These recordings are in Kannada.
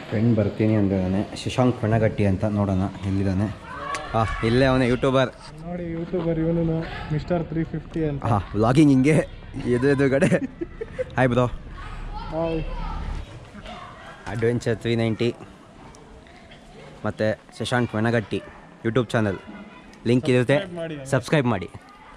ಫ್ರೆಂಡ್ ಬರ್ತೀನಿ ಅಂದಿದ್ದಾನೆ ಶಶಾಂಕ್ ಪಣಗಟ್ಟಿ ಅಂತ ನೋಡೋಣ ಎಲ್ಲಿದ್ದಾನೆ ಹಾಂ ಇಲ್ಲೇ ಅವನೇ ಯೂಟ್ಯೂಬರ್ ನೋಡಿ ಯೂಟ್ಯೂಬರ್ ಇವನು ಮಿಸ್ಟರ್ ತ್ರೀ ಫಿಫ್ಟಿ ಅಂತ ಹಾಂ ವ್ಲಾಗಿಂಗ್ ಹಿಂಗೆ ಎದು ಎದುರುಗಡೆ hi bro hi adventure three ninety ಮತ್ತು Shashank Menagatti YouTube channel link ಇರುತ್ತೆ Subscribe ಮಾಡಿ. ಸಬ್ಸ್ಕ್ರೈಬ್ ಮಾಡಿ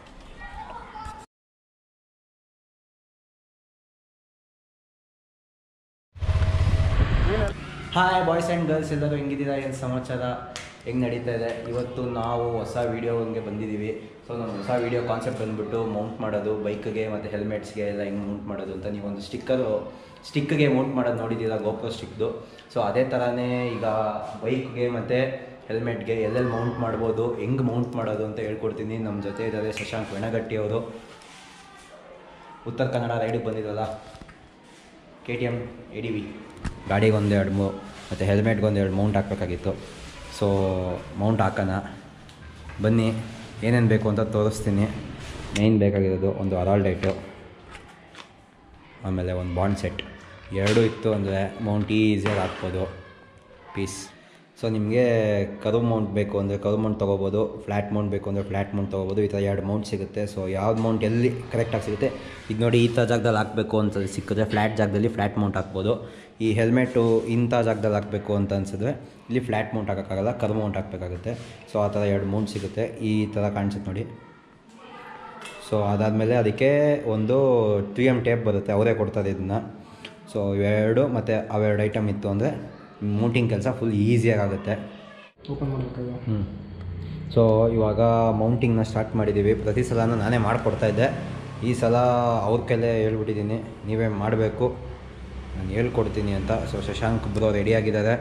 ಹಾಯ್ ಬಾಯ್ಸ್ ಆ್ಯಂಡ್ ಗರ್ಲ್ಸ್ ಎಲ್ಲರೂ ಹೆಂಗಿದ್ದೀರಾ ಏನು ಸಮಾಚಾರ ಹೆಂಗೆ ನಡೀತಾ ಇದೆ ಇವತ್ತು ನಾವು ಹೊಸ ವೀಡಿಯೋಗೆ ಬಂದಿದ್ದೀವಿ ಸೊ ನಾನು ಹೊಸ ವೀಡಿಯೋ ಕಾನ್ಸೆಪ್ಟ್ ಬಂದುಬಿಟ್ಟು ಮೌಂಟ್ ಮಾಡೋದು ಬೈಕ್ಗೆ ಮತ್ತು ಹೆಲ್ಮೆಟ್ಸ್ಗೆ ಎಲ್ಲ ಹೆಂಗೆ ಮೌಂಟ್ ಮಾಡೋದು ಅಂತ ನೀವೊಂದು ಸ್ಟಿಕ್ಕರು ಸ್ಟಿಕ್ಗೆ ಮೌಂಟ್ ಮಾಡೋದು ನೋಡಿದ್ದೀರಾ ಗೋಪ್ರೋ ಸ್ಟಿಕ್ದು ಸೊ ಅದೇ ಥರನೇ ಈಗ ಬೈಕ್ಗೆ ಮತ್ತು ಹೆಲ್ಮೆಟ್ಗೆ ಎಲ್ಲೆಲ್ಲಿ ಮೌಂಟ್ ಮಾಡ್ಬೋದು ಹೆಂಗೆ ಮೌಂಟ್ ಮಾಡೋದು ಅಂತ ಹೇಳ್ಕೊಡ್ತೀನಿ ನಮ್ಮ ಜೊತೆ ಇದ್ದಾರೆ ಶಶಾಂಕ್ ವೆಣಗಟ್ಟಿ ಅವರು ಉತ್ತರ ಕನ್ನಡ ರೈಡಿಗೆ ಬಂದಿದ್ರಲ್ಲ K T M A D V ಗಾಡಿಗೆ ಒಂದು ಎರಡು ಮೂ ಮತ್ತು ಹೆಲ್ಮೆಟ್ಗೆ ಒಂದು ಎರಡು ಮೌಂಟ್ ಹಾಕಬೇಕಾಗಿತ್ತು ಸೊ ಮೌಂಟ್ ಹಾಕೋಣ ಬನ್ನಿ ಏನೇನು ಬೇಕು ಅಂತ ತೋರಿಸ್ತೀನಿ ಮೇಯ್ನ್ ಬೇಕಾಗಿರೋದು ಒಂದು ಅರಾಲ್ ಡೈಟು ಆಮೇಲೆ ಒಂದು ಬಾಂಡ್ ಸೆಟ್ ಎರಡೂ ಇತ್ತು ಅಂದರೆ ಮೌಂಟ್ ಈಸಿಯಾಗಿ ಹಾಕ್ಬೋದು ಪೀಸ್ ಸೊ ನಿಮಗೆ ಕರು ಮೌಂಟ್ ಬೇಕು ಅಂದರೆ ಕರು ಮೌಂಟ್ ತೊಗೋಬೋದು ಫ್ಲ್ಯಾಟ್ ಮೌಂಟ್ ಬೇಕು ಅಂದರೆ ಫ್ಲ್ಯಾಟ್ ಮೌಂಟ್ ತೊಗೋಬೋದು ಈ ಥರ ಎರಡು ಮೌಂಟ್ ಸಿಗುತ್ತೆ ಸೊ ಯಾವ್ದು ಮೌಂಟ್ ಎಲ್ಲಿ ಕರೆಕ್ಟಾಗಿ ಸಿಗುತ್ತೆ ಈಗ ನೋಡಿ ಈ ಥರ ಜಾಗದಲ್ಲಿ ಹಾಕಬೇಕು ಅಂತ ಸಿಕ್ಕಿದ್ರೆ ಫ್ಲ್ಯಾಟ್ ಜಾಗದಲ್ಲಿ ಫ್ಲ್ಯಾಟ್ ಮೌಂಟ್ ಹಾಕ್ಬೋದು ಈ ಹೆಲ್ಮೆಟು ಇಂಥ ಜಾಗದಲ್ಲಿ ಹಾಕಬೇಕು ಅಂತ ಅನ್ಸಿದ್ರೆ ಇಲ್ಲಿ ಫ್ಲ್ಯಾಟ್ ಮೌಂಟ್ ಹಾಕೋಕ್ಕಾಗಲ್ಲ ಕರು ಮೌಂಟ್ ಹಾಕಬೇಕಾಗುತ್ತೆ ಸೊ ಆ ಥರ ಎರಡು ಮೌಂಟ್ ಸಿಗುತ್ತೆ ಈ ಥರ ಕಾಣಿಸುತ್ತೆ ನೋಡಿ ಸೊ ಅದಾದಮೇಲೆ ಅದಕ್ಕೆ ಒಂದು ತ್ರೀ ಎಮ್ ಟೇಪ್ ಬರುತ್ತೆ ಅವರೇ ಕೊಡ್ತಾರೆ ಇದನ್ನು ಸೊ ಇವೆರಡು ಮತ್ತು ಅವೆರಡು ಐಟಮ್ ಇತ್ತು ಅಂದರೆ ಮೌಂಟಿಂಗ್ ಕೆಲಸ ಫುಲ್ ಈಸಿಯಾಗಿ ಆಗುತ್ತೆ ಓಪನ್ ಮಾಡಬೇಕಾಗ ಹ್ಞೂ ಸೊ ಇವಾಗ ಮೌಂಟಿಂಗ್ನ ಸ್ಟಾರ್ಟ್ ಮಾಡಿದ್ದೀವಿ ಪ್ರತಿ ಸಲನೂ ನಾನೇ ಮಾಡಿಕೊಡ್ತಾ ಇದ್ದೆ ಈ ಸಲ ಅವ್ರ ಕೈಲೇ ಹೇಳ್ಬಿಟ್ಟಿದ್ದೀನಿ ನೀವೇ ಮಾಡಬೇಕು ನಾನು ಹೇಳ್ಕೊಡ್ತೀನಿ ಅಂತ ಸೊ ಶಶಾಂಕ್ ಬ್ರೋ ರೆಡಿಯಾಗಿದ್ದಾರೆ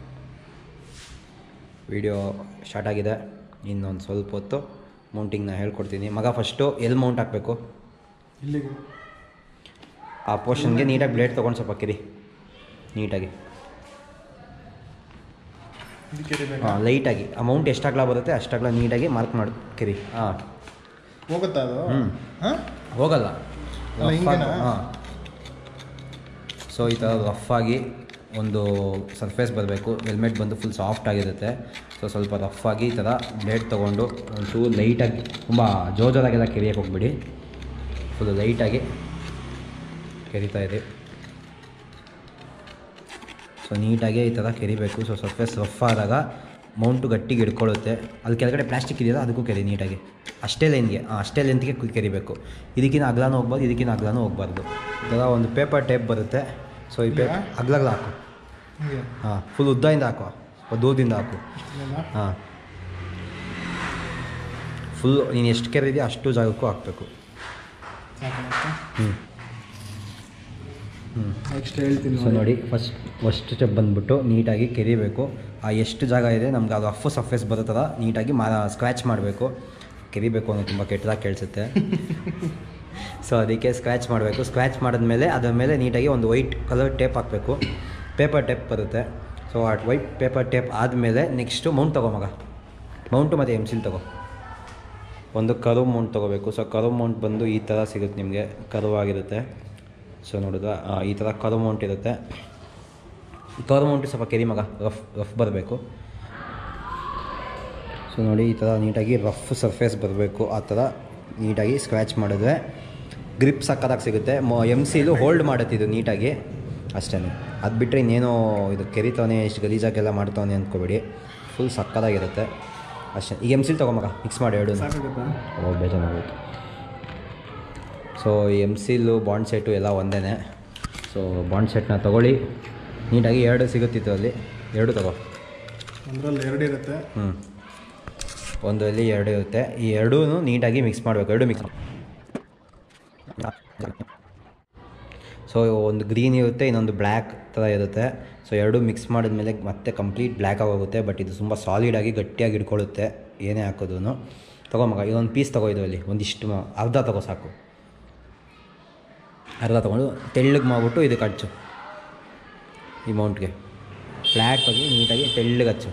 ವಿಡಿಯೋ ಸ್ಟಾರ್ಟ್ ಆಗಿದೆ ಇನ್ನೊಂದು ಸ್ವಲ್ಪ ಹೊತ್ತು ಮೌಂಟಿಂಗ್ನ ಹೇಳ್ಕೊಡ್ತೀನಿ ಮಗ ಫಸ್ಟು ಎಲ್ಲಿ ಮೌಂಟ್ ಹಾಕಬೇಕು ಇಲ್ಲಿಗೆ ಆ ಪೋರ್ಷನ್ಗೆ ನೀಟಾಗಿ ಬ್ಲೇಡ್ ತೊಗೊಂಡು ಸ್ವಲ್ಪ ಕಿರಿ ನೀಟಾಗಿ ಇದಕ್ಕೆ ಇರಬೇಕಾ? ಹಾಂ ಲೈಟಾಗಿ ಅಮೌಂಟ್ ಎಷ್ಟಾಗ್ಲ ಬರುತ್ತೆ ಅಷ್ಟಾಗ್ಲ ನೀಟಾಗಿ ಮಾರ್ಕ್ ಮಾಡಿ ಕಿರಿ ಹಾಂ ಹೋಗುತ್ತಾ ಅದು ಹ್ಮ್. ಹಾಂ ಹೋಗಲ್ಲ ಅಲ್ಲ, ಹಿಂಗೇನಾ? ಹಾಂ ಸೊ ಈ ಥರ ರಫ್ ಆಗಿ ಒಂದು ಸರ್ಫೇಸ್ ಬರಬೇಕು ಹೆಲ್ಮೆಟ್ ಬಂದು ಫುಲ್ ಸಾಫ್ಟ್ ಆಗಿರುತ್ತೆ ಸೊ ಸ್ವಲ್ಪ ರಫ್ ಆಗಿ ಈ ಥರ ಬ್ಲೇಡ್ ತೊಗೊಂಡು ಒಂಚೂರು ಲೈಟಾಗಿ ತುಂಬ ಜೋಜೋರಾಗೆಲ್ಲ ಕೆರಿಯಕ್ಕೆ ಹೋಗ್ಬಿಡಿ ಫುಲ್ ಲೈಟಾಗಿ ಕೆರಿತಾ ಇದೆ ಸೊ ನೀಟಾಗಿ ಈ ಥರ ಕೆರಿಬೇಕು ಸೊ ಸರ್ಫೇಸ್ ರಫ್ ಆದಾಗ ಮೌಂಟು ಗಟ್ಟಿಗೆ ಹಿಡ್ಕೊಳ್ಳುತ್ತೆ ಅಲ್ಲಿ ಕೆಳಗಡೆ ಪ್ಲಾಸ್ಟಿಕ್ ಇದೆಯಲ್ಲ ಅದಕ್ಕೂ ಕೆರಿ ನೀಟಾಗಿ ಅಷ್ಟೇ ಲೈನ್ಗೆ ಅಷ್ಟೇ ಲೆಂತ್ಗೆ ಕು- ಕೆರಿಬೇಕು ಇದಕ್ಕಿಂತ ಅಗ್ಲಾನು ಹೋಗ್ಬಾರ್ದು ಇದಕ್ಕಿಂತ ಅಗ್ಲಾನು ಹೋಗ್ಬಾರ್ದು ಈ ಥರ ಒಂದು ಪೇಪರ್ ಟೇಪ್ ಬರುತ್ತೆ ಸೊ ಈ ಪೇಪ್ ಅಗ್ಲಗ್ಲ ಹಾಕು ಹಿಂಗೆ ಹಾಂ ಫುಲ್ ಉದ್ದದಿಂದ ಹಾಕು ಸ್ವಲ್ಪ ದೂರದಿಂದ ಹಾಕು ಇಲ್ಲೆಲ್ಲ? ಹಾಂ ಫುಲ್ ನೀನು ಎಷ್ಟು ಕೆರೆ ಅಷ್ಟು ಜಾಗಕ್ಕೂ ಹಾಕಬೇಕು ಸಾಕಾ ಮತ್ತೆ? ಹ್ಞೂ ಹ್ಞೂ ನೆಕ್ಸ್ಟ್ ಹೇಳ್ತೀನಿ ಸೊ ನೋಡಿ ಫಸ್ಟ್ ಫಸ್ಟ್ ಸ್ಟೆಪ್ ಬಂದುಬಿಟ್ಟು ನೀಟಾಗಿ ಕೆರಿಬೇಕು ಆ ಎಷ್ಟು ಜಾಗ ಇದೆ ನಮ್ಗೆ ಅದು ರಫ್ ಸರ್ಫೇಸ್ ಬರೋ ಥರ ನೀಟಾಗಿ ಮಾ ಸ್ಕ್ರ್ಯಾಚ್ ಮಾಡಬೇಕು ಕೆರಿಬೇಕು ಅನ್ನೋ ತುಂಬ ಕೆಟ್ಟದಾಗಿ ಕೇಳಿಸುತ್ತೆ ಸೊ ಅದಕ್ಕೆ ಸ್ಕ್ರ್ಯಾಚ್ ಮಾಡಬೇಕು ಸ್ಕ್ರ್ಯಾಚ್ ಮಾಡಿದ್ಮೇಲೆ ಅದ್ರ ಮೇಲೆ ನೀಟಾಗಿ ಒಂದು ವೈಟ್ ಕಲರ್ ಟೇಪ್ ಹಾಕಬೇಕು ಪೇಪರ್ ಟೇಪ್ ಬರುತ್ತೆ ಸೊ ಆ ವೈಟ್ ಪೇಪರ್ ಟೇಪ್ ಆದಮೇಲೆ ನೆಕ್ಸ್ಟು ಮೌಂಟ್ ತಗೋ ಮಗ ಮೌಂಟು ಮತ್ತು ಎಮ್ಸಿಲ್ ತಗೋ ಒಂದು ಕರು ಮೌಂಟ್ ತೊಗೋಬೇಕು ಸೊ ಕರು ಮೌಂಟ್ ಬಂದು ಈ ಥರ ಸಿಗುತ್ತೆ ನಿಮಗೆ ಕರುವಾಗಿರುತ್ತೆ ಸೊ ನೋಡಿದ್ರೆ ಈ ಥರ ಕರು ಮೌಂಟ್ ಇರುತ್ತೆ ಕರು ಮೌಂಟ್ ಸ್ವಲ್ಪ ಕೆರಿ ಮಗ ರಫ್ ರಫ್ ಬರಬೇಕು ಸೊ ನೋಡಿ ಈ ಥರ ನೀಟಾಗಿ ರಫ್ ಸರ್ಫೇಸ್ ಬರಬೇಕು ಆ ಥರ ನೀಟಾಗಿ ಸ್ಕ್ರ್ಯಾಚ್ ಮಾಡಿದ್ರೆ ಗ್ರಿಪ್ ಸಕ್ಕತ್ತಾಗಿ ಸಿಗುತ್ತೆ ಮೊ ಎಮ್ ಸಿಲು ಹೋಲ್ಡ್ ಮಾಡುತ್ತೆ ಇದು ನೀಟಾಗಿ ಅಷ್ಟೇ ಅದು ಬಿಟ್ಟರೆ ಇನ್ನೇನೋ ಇದು ಕೆರಿತಾನೆ ಇಷ್ಟು ಗಲೀಜಾಗೆಲ್ಲ ಮಾಡ್ತಾನೆ ಅಂದ್ಕೋಬೇಡಿ ಫುಲ್ ಸಕ್ಕತ್ತಾಗಿರುತ್ತೆ ಅಷ್ಟೇ ಈಗ ಎಮ್ ಸಿಲ್ ತೊಗೊಂಬಗ ಮಿಕ್ಸ್ ಮಾಡಿ ಎರಡು ಸಾಕಾಗುತ್ತಾ ಓ ಬೇಜಾರಾಗೋಯ್ತು so M seal bond set ಎಲ್ಲ ಒಂದೇ ಸೊ ಬಾಂಡ್ ಸೆಟ್ನ ತೊಗೊಳ್ಳಿ ನೀಟಾಗಿ ಎರಡು ಸಿಗುತ್ತಿತ್ತು ಅಲ್ಲಿ ಎರಡು ತಗೋ ಒಂದ್ರಲ್ಲಿ ಎರಡು ಇರುತ್ತೆ ಹ್ಞೂ ಒಂದರಲ್ಲಿ ಎರಡು ಇರುತ್ತೆ ಈ ಎರಡೂ ನೀಟಾಗಿ ಮಿಕ್ಸ್ ಮಾಡಬೇಕು ಎರಡು ಮಿಕ್ಸ್ ಸೊ ಒಂದು ಗ್ರೀನ್ ಇರುತ್ತೆ ಇನ್ನೊಂದು ಬ್ಲ್ಯಾಕ್ ಥರ ಇರುತ್ತೆ ಸೊ ಎರಡೂ ಮಿಕ್ಸ್ ಮಾಡಿದ್ಮೇಲೆ ಮತ್ತೆ ಕಂಪ್ಲೀಟ್ ಬ್ಲ್ಯಾಕ್ ಆಗೋಗುತ್ತೆ ಬಟ್ ಇದು ತುಂಬ ಸಾಲಿಡಾಗಿ ಗಟ್ಟಿಯಾಗಿ ಹಿಡ್ಕೊಳ್ಳುತ್ತೆ ಏನೇ ಹಾಕೋದು ತಗೋ ಮಗ ಇದೊಂದು ಪೀಸ್ ತಗೋ ಇದರಲ್ಲಿ ಒಂದಿಷ್ಟು ಮ- ಅರ್ಧ ತಗೋ ಸಾಕು ಅರ್ಧ ತೊಗೊಂಡು ತೆಳ್ಳಗೆ ಮಾಡಿಬಿಟ್ಟು ಇದಕ್ಕೆ ಹಚ್ಚು ಈ ಮೌಂಟ್ಗೆ ಫ್ಲ್ಯಾಟಾಗಿ ನೀಟಾಗಿ ತೆಳ್ಳಗೆ ಹಚ್ಚು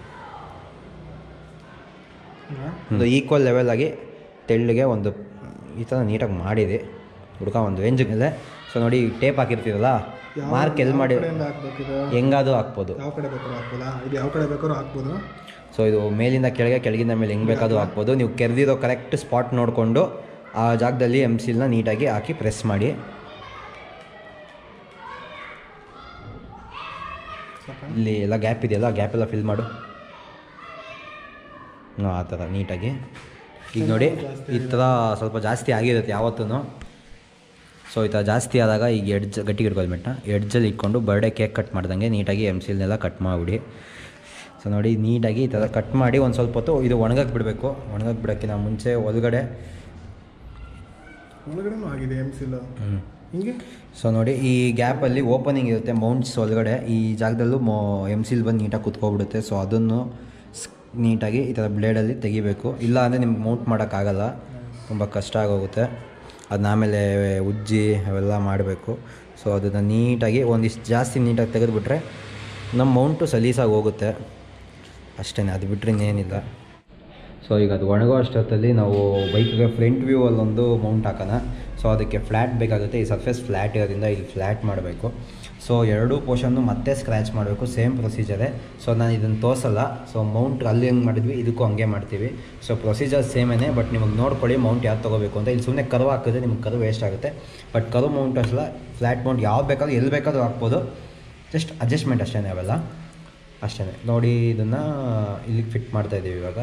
ಒಂದು ಈಕ್ವಲ್ ಲೆವೆಲ್ ಆಗಿ ತೆಳ್ಳಗೆ ಒಂದು ಈ ಥರ ನೀಟಾಗಿ ಮಾಡಿದೆ ಹುಡ್ಕ ಒಂದು ರೇಂಜಿಗೆ ಮೇಲೆ ಸೊ ನೋಡಿ ಟೇಪ್ ಹಾಕಿರ್ತೀರಲ್ಲ ಯಾವ ಮಾರ್ಕ್ ಎಲ್ಲಿ ಯಾವ ಮಾಡಿ ಕಡೆಯಿಂದ ಹಾಕ್ಬೇಕು ಇದು ಹೆಂಗಾದ್ರೂ ಹಾಕ್ಬೋದು ಯಾವ ಕಡೆ ಬೇಕಾದ್ರೂ ಹಾಕ್ಬೋದಾ ಇದು ಯಾವ ಕಡೆ ಬೇಕಾದ್ರೂ ಹಾಕ್ಬೋದು ಸೊ ಇದು ಮೇಲಿಂದ ಕೆಳಗೆ ಕೆಳಗಿಂದ ಮೇಲೆ ಹೆಂಗೆ ಬೇಕಾದ್ರೂ ಹಾಕ್ಬೋದು ನೀವು ಕೆರೆದಿರೋ ಕರೆಕ್ಟ್ ಸ್ಪಾಟ್ ನೋಡಿಕೊಂಡು ಆ ಜಾಗದಲ್ಲಿ ಎಮ್ ಸಿಲ್ನ ನೀಟಾಗಿ ಹಾಕಿ ಪ್ರೆಸ್ ಮಾಡಿ ಸಾಕಾ ಇಲ್ಲಿ ಎಲ್ಲ ಗ್ಯಾಪ್ ಇದೆಯಲ್ಲ ಗ್ಯಾಪ್ ಎಲ್ಲ ಫಿಲ್ ಮಾಡು ಹ್ಞೂ ಆ ಥರ ನೀಟಾಗಿ ಈಗ ನೋಡಿ ಈ ಥರ ಸ್ವಲ್ಪ ಜಾಸ್ತಿ ಆಗಿರುತ್ತೆ ಯಾವತ್ತೂ ಸೊ ಈ ಥರ ಜಾಸ್ತಿ ಆದಾಗ ಈಗ ಎಡ್ಜ್ ಗಟ್ಟಿಗೆ ಇಟ್ಕೊಳ್ಳಿ ಮೆಟ್ಟ ಎಡ್ಜಲ್ಲಿ ಇಟ್ಕೊಂಡು ಬರ್ಡೇ ಕೇಕ್ ಕಟ್ ಮಾಡ್ದಂಗೆ ನೀಟಾಗಿ ಎಮ್ ಸಿಲ್ನೆಲ್ಲ ಕಟ್ ಮಾಡಿಬಿಡಿ ಸೊ ನೋಡಿ ನೀಟಾಗಿ ಈ ಥರ ಕಟ್ ಮಾಡಿ ಒಂದು ಸ್ವಲ್ಪ ಹೊತ್ತು ಇದು ಒಣಗಕ್ಕೆ ಬಿಡಬೇಕು ಒಣಗಕ್ಕೆ ಬಿಡೋಕ್ಕಿಂತ ಮುಂಚೆ ಒಳಗಡೆ ಒಳಗಡೆನೂ ಆಗಿದೆ ಎಮ್ ಸಿಲ್ ಹ್ಞೂ ಹಿಂಗೆ ಸೊ ನೋಡಿ ಈ ಗ್ಯಾಪಲ್ಲಿ ಓಪನಿಂಗ್ ಇರುತ್ತೆ ಮೌಂಟ್ಸ್ ಒಳಗಡೆ ಈ ಜಾಗದಲ್ಲೂ ಮೋ ಎಮ್ ಸಿಲ್ ಬಂದು ನೀಟಾಗಿ ಕುತ್ಕೊಬಿಡುತ್ತೆ ಸೊ ಅದನ್ನು ಸ್- ನೀಟಾಗಿ ಈ ಥರ ಬ್ಲೇಡಲ್ಲಿ ತೆಗಿಬೇಕು ಇಲ್ಲ ಅಂದರೆ ನಿಮ್ಗೆ ಮೌಂಟ್ ಮಾಡೋಕ್ಕಾಗಲ್ಲ ತುಂಬ ಕಷ್ಟ ಆಗೋಗುತ್ತೆ ಅದನ್ನ ಆಮೇಲೆ ಉಜ್ಜಿ ಅವೆಲ್ಲ ಮಾಡಬೇಕು ಸೊ ಅದನ್ನು ನೀಟಾಗಿ ಒಂದಿಷ್ಟು ಜಾಸ್ತಿ ನೀಟಾಗಿ ತೆಗೆದುಬಿಟ್ರೆ ನಮ್ಮ ಮೌಂಟು ಸಲೀಸಾಗಿ ಹೋಗುತ್ತೆ ಅಷ್ಟೇ ಅದು ಬಿಟ್ಟರೆ ಇನ್ನೇನಿಲ್ಲ ಸೊ ಈಗ ಅದು ಒಣಗೋ ಅಷ್ಟೊತ್ತಲ್ಲಿ ನಾವು ಬೈಕ್ಗೆ ಫ್ರಂಟ್ ವ್ಯೂ ಅಲ್ಲೊಂದು ಮೌಂಟ್ ಹಾಕೋಣ ಸೊ ಅದಕ್ಕೆ ಫ್ಲ್ಯಾಟ್ ಬೇಕಾಗುತ್ತೆ ಈ ಸರ್ಫೇಸ್ ಫ್ಲ್ಯಾಟ್ ಇರೋದ್ರಿಂದ ಇಲ್ಲಿ ಫ್ಲ್ಯಾಟ್ ಮಾಡಬೇಕು ಸೊ ಎರಡೂ ಪೋರ್ಷನ್ನು ಮತ್ತೆ ಸ್ಕ್ರ್ಯಾಚ್ ಮಾಡಬೇಕು ಸೇಮ್ ಪ್ರೊಸೀಜರೇ ಸೊ ನಾನು ಇದನ್ನು ತೋರಿಸಲ್ಲ ಸೊ ಮೌಂಟ್ ಅಲ್ಲಿ ಹೆಂಗೆ ಮಾಡಿದ್ವಿ ಇದಕ್ಕೂ ಹಂಗೆ ಮಾಡ್ತೀವಿ ಸೊ ಪ್ರೊಸೀಜರ್ ಸೇಮೇನೆ ಬಟ್ ನಿಮಗೆ ನೋಡ್ಕೊಳ್ಳಿ ಮೌಂಟ್ ಯಾವ್ದು ತೊಗೋಬೇಕು ಅಂತ ಇಲ್ಲಿ ಸುಮ್ಮನೆ ಕರ್ವ್ ಹಾಕಿದ್ರೆ ನಿಮ್ಗೆ ಕರ್ವ್ ವೇಸ್ಟ್ ಆಗುತ್ತೆ ಬಟ್ ಕರ್ವ್ ಮೌಂಟ್ ಅಸಲ ಫ್ಲ್ಯಾಟ್ ಮೌಂಟ್ ಯಾವ್ದು ಬೇಕಾದ್ರೂ ಎಲ್ಲಿ ಬೇಕಾದ್ರೂ ಹಾಕ್ಬೋದು ಜಸ್ಟ್ ಅಡ್ಜಸ್ಟ್ಮೆಂಟ್ ಅಷ್ಟೇ ಅವೆಲ್ಲ ಅಷ್ಟೇ ನೋಡಿ ಇದನ್ನು ಇಲ್ಲಿಗೆ ಫಿಟ್ ಮಾಡ್ತಾ ಇದ್ದೀವಿ ಇವಾಗ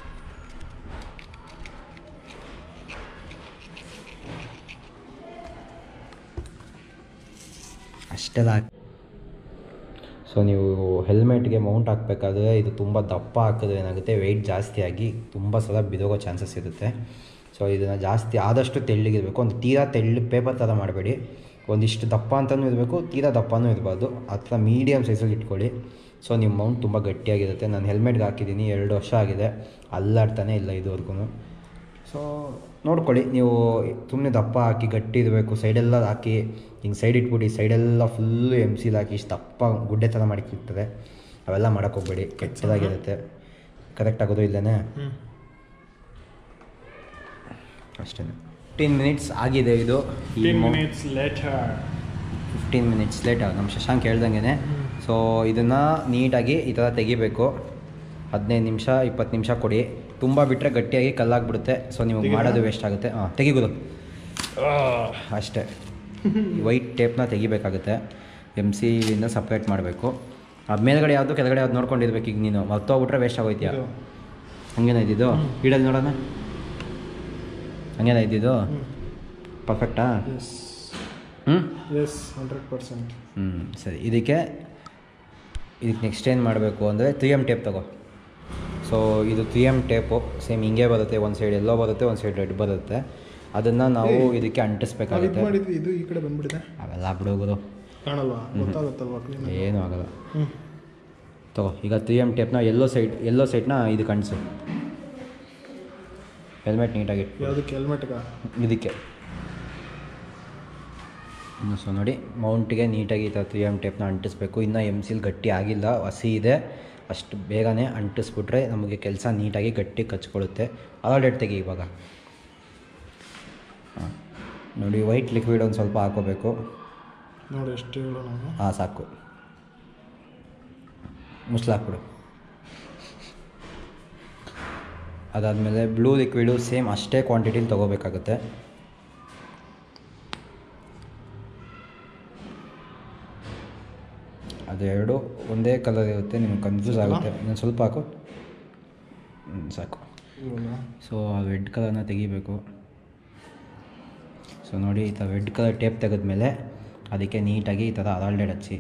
ಅಷ್ಟೆಲ್ಲ ಹಾಕಿ ಸೊ ನೀವು ಹೆಲ್ಮೆಟ್ಗೆ ಮೌಂಟ್ ಹಾಕಬೇಕಾದ್ರೆ ಇದು ತುಂಬ ದಪ್ಪ ಹಾಕಿದ್ರೆ ಏನಾಗುತ್ತೆ ವೆಯ್ಟ್ ಜಾಸ್ತಿ ಆಗಿ ತುಂಬ ಸಲ ಬಿದೋಗೋ ಚಾನ್ಸಸ್ ಇರುತ್ತೆ ಸೊ ಇದನ್ನು ಜಾಸ್ತಿ ಆದಷ್ಟು ತೆಳ್ಳಗಿರಬೇಕು ಒಂದು ತೀರಾ ತೆಳ್ಳು ಪೇಪರ್ ಥರ ಮಾಡಬೇಡಿ ಒಂದಿಷ್ಟು ದಪ್ಪ ಅಂತಲೂ ಇರಬೇಕು ತೀರಾ ದಪ್ಪನೂ ಇರಬಾರ್ದು ಆ ಥರ ಮೀಡಿಯಮ್ ಸೈಜಲ್ಲಿ ಇಟ್ಕೊಳ್ಳಿ ಸೊ ನಿಮ್ಮ ಮೌಂಟ್ ತುಂಬ ಗಟ್ಟಿಯಾಗಿರುತ್ತೆ ನಾನು ಹೆಲ್ಮೆಟ್ಗೆ ಹಾಕಿದ್ದೀನಿ ಎರಡು ವರ್ಷ ಆಗಿದೆ ಅಲ್ಲಾಡ್ತಾನೆ ಇಲ್ಲ ಇದುವರೆಗೂ ಸೊ ನೋಡ್ಕೊಳ್ಳಿ ನೀವು ಸುಮ್ಮನೆ ದಪ್ಪ ಹಾಕಿ ಗಟ್ಟಿ ಇರಬೇಕು ಸೈಡೆಲ್ಲ ಹಾಕಿ ಹಿಂಗೆ ಸೈಡ್ ಇಟ್ಬಿಟ್ಟು ಸೈಡೆಲ್ಲ ಫುಲ್ಲು ಎಮ್ ಸಿಲ್ ಹಾಕಿ ಇಷ್ಟು ದಪ್ಪ ಗುಡ್ಡೆ ಥರ ಮಾಡಿಕ್ಕಿರ್ತದೆ ಅವೆಲ್ಲ ಮಾಡೋಕ್ಕೆ ಹೋಗ್ಬೇಡಿ ಕೆಟ್ಟದಾಗಿರುತ್ತೆ ಕರೆಕ್ಟ್ ಆಗೋದು ಇಲ್ಲೇ ಹ್ಞೂ ಅಷ್ಟೇ ಫಿಫ್ಟೀನ್ ಮಿನಿಟ್ಸ್ ಆಗಿದೆ ಇದು ಈ ಟೆನ್ ಮೌ- minutes later fifteen minutes late ನಮ್ಮ ಶಶಾಂಕ್ ಹೇಳ್ದಂಗೆ ಸೊ ಇದನ್ನು ನೀಟಾಗಿ ಈ ಥರ ತೆಗಿಬೇಕು ಹದಿನೈದು ನಿಮಿಷ ಇಪ್ಪತ್ತು ನಿಮಿಷ ಕೊಡಿ ತುಂಬ ಬಿಟ್ಟರೆ ಗಟ್ಟಿಯಾಗಿ ಕಲ್ಲಾಗ್ಬಿಡುತ್ತೆ ಸೊ ನಿಮಗೆ ಮಾಡೋದು ವೇಸ್ಟ್ ಆಗುತ್ತೆ ಹಾಂ ತೆಗಿಬೋದು ಅಷ್ಟೇ ವೈಟ್ ಟೇಪ್ನ ತೆಗಿಬೇಕಾಗುತ್ತೆ ಎಮ್ ಸಿಯಿಂದ ಸಪ್ರೇಟ್ ಮಾಡಬೇಕು ಅದು ಮೇಲ್ಗಡೆ ಯಾವುದು ಕೆಳಗಡೆ ಯಾವ್ದು ನೋಡ್ಕೊಂಡಿರ್ಬೇಕು ಈಗ ನೀನು ಮರ್ತೋಗ್ಬಿಟ್ರೆ ವೇಸ್ಟ್ ಆಗೋಯ್ತೀಯ ಇದು ಹಂಗೇನ ಇದ್ದಿದ್ದು ಇಡಲ್ಲಿ ನೋಡೋಣ ಹಂಗೇನ ಇದ್ದಿದ್ದು ಪರ್ಫೆಕ್ಟಾ ಎಸ್ ಹ್ಞೂ ಎಸ್ ಹಂಡ್ರೆಡ್ ಪರ್ಸೆಂಟ್ ಹ್ಞೂ ಸರಿ ಇದಕ್ಕೆ ಇದಕ್ಕೆ ನೆಕ್ಸ್ಟ್ ಏನು ಮಾಡಬೇಕು ಅಂದರೆ ತ್ರೀ ಎಮ್ ಟೇಪ್ ತಗೋ ಸೊ ಇದು ತ್ರೀ ಎಮ್ ಟೇಪು ಸೇಮ್ ಹಿಂಗೆ ಬರುತ್ತೆ ಒಂದು ಸೈಡ್ ಎಲ್ಲೋ ಬರುತ್ತೆ ಒಂದು ಸೈಡ್ ರೆಡ್ ಬರುತ್ತೆ ಅದನ್ನು ನಾವು ಇದಕ್ಕೆ ನಾವು ಇದು ಅಂಟಿಸ್ಬೇಕಾಗುತ್ತೆ ಮಾಡಿದ್ವಿ ಇದು ಈ ಕಡೆ ಬಂದ್ಬಿಟ್ಟಿದೆ ಅವೆಲ್ಲ ಬಿಡೋಗೋದು ಕಾಣಲ್ವಾ ಗೊತ್ತಾಗುತ್ತಲ್ವಾ ಕ್ಲೀನ್ ಏನೂ ಆಗಲ್ಲ ಹ್ಞೂ ತಗೋ ಈಗ ತ್ರೀ ಎಮ್ ಟೇಪ್ನ ಎಲ್ಲೋ ಸೈಡ್ ಎಲ್ಲೋ ಸೈಡ್ನ ಇದಕ್ಕೆ ಅಂಟಿಸು ಹೆಲ್ಮೆಟ್ ನೀಟಾಗಿ ಯಾವುದಕ್ಕೆ ಹೆಲ್ಮೆಟ್ಗ ಇದಕ್ಕೆ ಇನ್ನು ಸೊ ನೋಡಿ ಮೌಂಟಿಗೆ ನೀಟಾಗಿ ಈ ಥರ ತ್ರೀ ಎಮ್ ಟೇಪ್ನ ಅಂಟಿಸ್ಬೇಕು ಇನ್ನು ಎಮ್ ಸಿಲ್ ಗಟ್ಟಿ ಆಗಿಲ್ಲ ಹಸಿ ಇದೆ ಅಷ್ಟು ಬೇಗನೆ ಅಂಟಿಸ್ಬಿಟ್ರೆ ನಮಗೆ ಕೆಲಸ ನೀಟಾಗಿ ಗಟ್ಟಿ ಕಚ್ಕೊಳ್ಳುತ್ತೆ ಅಲಾಡೆಡ್ ತೆಗಿ ಇವಾಗ ಹಾಂ ನೋಡಿ ವೈಟ್ ಲಿಕ್ವಿಡ್ ಒಂದು ಸ್ವಲ್ಪ ಹಾಕೋಬೇಕು ನೋಡಿ ಎಷ್ಟು ಹೇಳು ನಾವು ಹಾಂ ಸಾಕು ಮುಸ್ಲಾಕ್ಬಿಡು ಅದಾದಮೇಲೆ ಬ್ಲೂ ಲಿಕ್ವಿಡು ಸೇಮ್ ಅಷ್ಟೇ ಕ್ವಾಂಟಿಟಿಲಿ ತೊಗೋಬೇಕಾಗುತ್ತೆ ಅದೆರಡು ಒಂದೇ ಕಲರ್ ಇರುತ್ತೆ ನಿಮ್ಗೆ ಕನ್ಫ್ಯೂಸ್ ಆಗುತ್ತೆ ಇನ್ನೊಂದು ಸ್ವಲ್ಪ ಹಾಕು ಹ್ಮ್, ಸಾಕು ಇವಾಗ ಸೊ ಆ ರೆಡ್ ಕಲರ್ನ ತೆಗಿಬೇಕು ಸೊ ನೋಡಿ ಈ ಥರ ರೆಡ್ ಕಲರ್ ಟೇಪ್ ತೆಗೆದ್ಮೇಲೆ ಅದಕ್ಕೆ ನೀಟಾಗಿ ಈ ಥರ ಅರಾಲ್ಡೆಡ್ ಹಚ್ಚಿ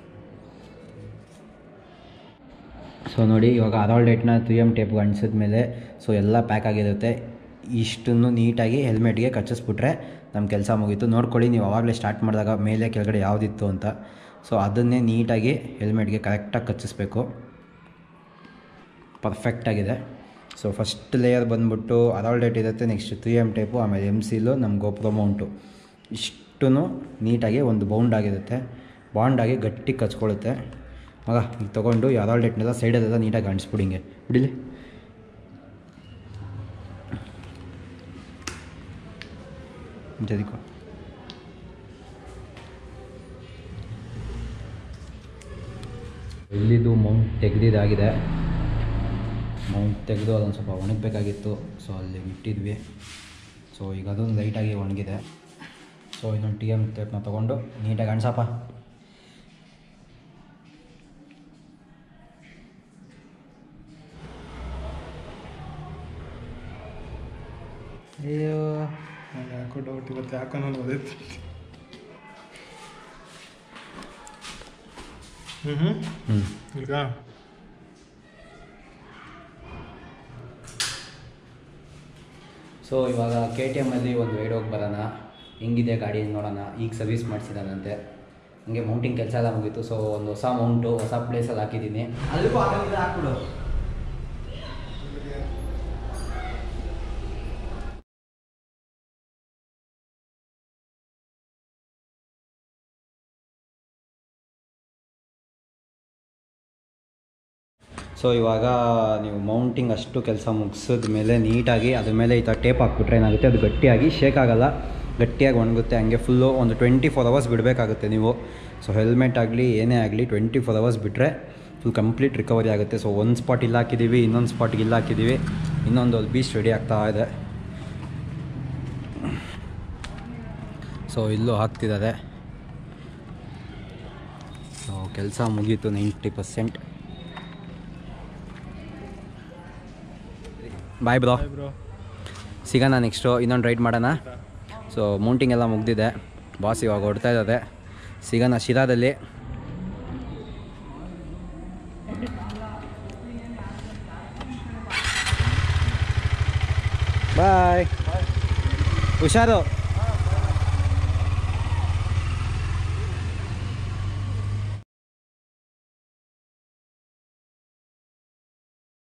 ಸೊ ನೋಡಿ ಇವಾಗ ಅರಾಲ್ಡೆಟ್ನ ತ್ರೀ ಎಮ್ ಟೇಪ್ಗೆ ಅಂಟಿಸಿದ್ಮೇಲೆ ಸೊ ಎಲ್ಲ ಪ್ಯಾಕ್ ಆಗಿರುತ್ತೆ ಇಷ್ಟನ್ನು ನೀಟಾಗಿ ಹೆಲ್ಮೆಟ್ಗೆ ಕಚ್ಚಿಸ್ಬಿಟ್ರೆ ನಮ್ಮ ಕೆಲಸ ಮುಗೀತು ನೋಡ್ಕೊಳ್ಳಿ ನೀವು ಆವಾಗಲೇ ಸ್ಟಾರ್ಟ್ ಮಾಡಿದಾಗ ಮೇಲೆ ಕೆಳಗಡೆ ಯಾವುದಿತ್ತು ಅಂತ ಸೊ ಅದನ್ನೇ ನೀಟಾಗಿ ಹೆಲ್ಮೆಟ್ಗೆ ಕರೆಕ್ಟಾಗಿ ಕಚ್ಚಿಸ್ಬೇಕು ಪರ್ಫೆಕ್ಟಾಗಿದೆ ಸೊ ಫಸ್ಟ್ ಲೇಯರ್ ಬಂದ್ಬಿಟ್ಟು ಅರಾಲ್ಡೇಟ್ ಇರುತ್ತೆ ನೆಕ್ಸ್ಟ್ ತ್ರೀ ಎಮ್ ಟೈಪು ಆಮೇಲೆ ಎಮ್ ಸಿಲು ನಮ್ಮ ಗೋಪ್ರೋ ಮೌಂಟು ಇಷ್ಟೂ ನೀಟಾಗಿ ಒಂದು ಬೌಂಡ್ ಆಗಿರುತ್ತೆ ಬಾಂಡಾಗಿ ಗಟ್ಟಿ ಕಚ್ಕೊಳ್ಳುತ್ತೆ ಮಗ ಈಗ ತೊಗೊಂಡು ಈ ಅರಾಲ್ಡೇಟ್ನೆಲ್ಲ ಸೈಡಲ್ಲೆಲ್ಲ ನೀಟಾಗಿ ಅಂಟಿಸ್ಬಿಡಿ ಹಿಂಗೆ ಬಿಡಿಲಿ ಜದಿಕೋ ಇಲ್ಲಿದು ಮೌಂಟ್ ತೆಗೆದಿದ್ದಾಗಿದೆ ಮೌಂಟ್ ತೆಗೆದು ಅದೊಂದು ಸ್ವಲ್ಪ ಒಣಗಬೇಕಾಗಿತ್ತು ಸೊ ಅಲ್ಲಿ ಬಿಟ್ಟಿದ್ವಿ ಸೊ ಈಗ ಅದೊಂದು ಲೈಟಾಗಿ ಒಣಗಿದೆ ಸೊ ಇನ್ನೊಂದು ಟಿ ಎಮ್ ಟೇಪ್ನ ತೊಗೊಂಡು ನೀಟಾಗಿ ಅಣ್ಸಪ್ಪ ಅಯ್ಯೋ ನಂಗೆ ಯಾಕೋ ಡೌಟ್ ಇವತ್ತು ಯಾಕೋ ನಾನು ಓದೈತಿ ಹ್ಞೂ ಹ್ಞೂ ಹ್ಞೂ ಈಗ ಸೊ ಇವಾಗ ಕೆ ಟಿ ಎಮ್ಮಲ್ಲಿ ಒಂದು ರೈಡ್ ಹೋಗಿ ಬರೋಣ ಹೆಂಗಿದೆ ಗಾಡಿ ನೋಡೋಣ ಈಗ ಸರ್ವಿಸ್ ಮಾಡಿಸಿದಾನಂತೆ ಹಂಗೆ ಮೌಂಟಿಂಗ್ ಕೆಲಸ ಎಲ್ಲ ಮುಗೀತು ಸೊ ಒಂದು ಹೊಸ ಮೌಂಟು ಹೊಸ ಪ್ಲೇಸಲ್ಲಿ ಹಾಕಿದ್ದೀನಿ ಅಲ್ಲಿಗೂ ಹಾಕ್ಬಿಡು ಸೊ ಇವಾಗ ನೀವು ಮೌಂಟಿಂಗ್ ಅಷ್ಟು ಕೆಲಸ ಮುಗಿಸಿದ ಮೇಲೆ ನೀಟಾಗಿ ಅದ್ರ ಮೇಲೆ ಈ ಥರ ಟೇಪ್ ಹಾಕ್ಬಿಟ್ರೆ ಏನಾಗುತ್ತೆ ಅದು ಗಟ್ಟಿಯಾಗಿ ಶೇಕ್ ಆಗಲ್ಲ ಗಟ್ಟಿಯಾಗಿ ಒಣಗುತ್ತೆ ಹಂಗೆ ಫುಲ್ಲು ಒಂದು ಟ್ವೆಂಟಿ ಫೋರ್ ಅವರ್ಸ್ ಬಿಡಬೇಕಾಗುತ್ತೆ ನೀವು ಸೊ ಹೆಲ್ಮೆಟ್ ಆಗಲಿ ಏನೇ ಆಗಲಿ ಟ್ವೆಂಟಿ ಫೋರ್ ಅವರ್ಸ್ ಬಿಟ್ಟರೆ ಫುಲ್ ಕಂಪ್ಲೀಟ್ ರಿಕವರಿ ಆಗುತ್ತೆ ಸೊ ಒಂದು ಸ್ಪಾಟ್ ಇಲ್ಲಿ ಹಾಕಿದ್ದೀವಿ ಇನ್ನೊಂದು ಸ್ಪಾಟ್ಗೆ ಇಲ್ಲಿ ಹಾಕಿದ್ದೀವಿ ಇನ್ನೊಂದು ಅಲ್ಲಿ ಬೀಚ್ ರೆಡಿ ಆಗ್ತಾ ಇದೆ ಸೊ ಇಲ್ಲೂ ಹಾಕ್ತಿದ್ದಾರೆ ಸೊ ಕೆಲಸ ಮುಗೀತು ninety percent bye bro bro ಸಿಗೋಣ ನೆಕ್ಸ್ಟು ಇನ್ನೊಂದು ರೈಡ್ ಮಾಡೋಣ ಸೊ ಮೌಂಟಿಂಗ್ ಎಲ್ಲ ಮುಗ್ದಿದೆ ಬಾಸ್ ಇವಾಗ ಹೊಡ್ತಾ ಇದ್ದಾರೆ ಸಿಗೋಣ ಶಿರಾದಲ್ಲಿ ಬಾಯ್ ಹುಷಾರು